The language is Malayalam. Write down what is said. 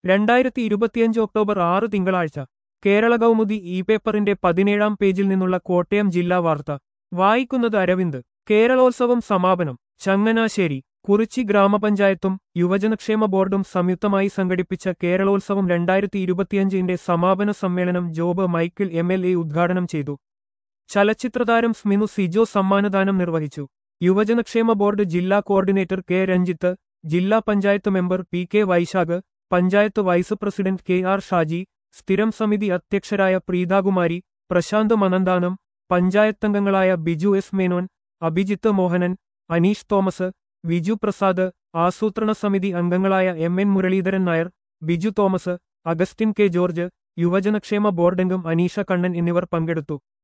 രണ്ടായിരത്തി ഇരുപത്തിയഞ്ച് ഒക്ടോബർ ആറ് തിങ്കളാഴ്ച കേരള കൗമുദി ഇ പേപ്പറിന്റെ പതിനേഴാം പേജിൽ നിന്നുള്ള കോട്ടയം ജില്ലാ വാർത്ത വായിക്കുന്നത് അരവിന്ദ് കേരളോത്സവം സമാപനം ചങ്ങനാശ്ശേരി കുറിച്ചി ഗ്രാമപഞ്ചായത്തും യുവജനക്ഷേമ ബോർഡും സംയുക്തമായി സംഘടിപ്പിച്ച കേരളോത്സവം രണ്ടായിരത്തി ഇരുപത്തിയഞ്ചിന്റെ സമാപന സമ്മേളനം Job Michael M L A ഉദ്ഘാടനം ചെയ്തു ചലച്ചിത്രതാരം സ്മിനു സിജോ സമ്മാനദാനം നിർവഹിച്ചു യുവജനക്ഷേമ ബോർഡ് ജില്ലാ കോർഡിനേറ്റർ കെ രഞ്ജിത്ത് ജില്ലാ panchayat member P K Vaishakh panchayat vice president K R Shaji സ്ഥിരം സമിതി അധ്യക്ഷരായ പ്രീതാകുമാരി പ്രശാന്ത് മനന്താനം പഞ്ചായത്തംഗങ്ങളായ ബിജു എസ് മേനോൻ അഭിജിത്ത് മോഹനൻ അനീഷ് തോമസ് വിജു പ്രസാദ് ആസൂത്രണ സമിതി അംഗങ്ങളായ M N Muraleedharan Nair Biju Thomas Augustine K George യുവജനക്ഷേമ ബോർഡംഗം അനീഷ കണ്ണൻ എന്നിവർ പങ്കെടുത്തു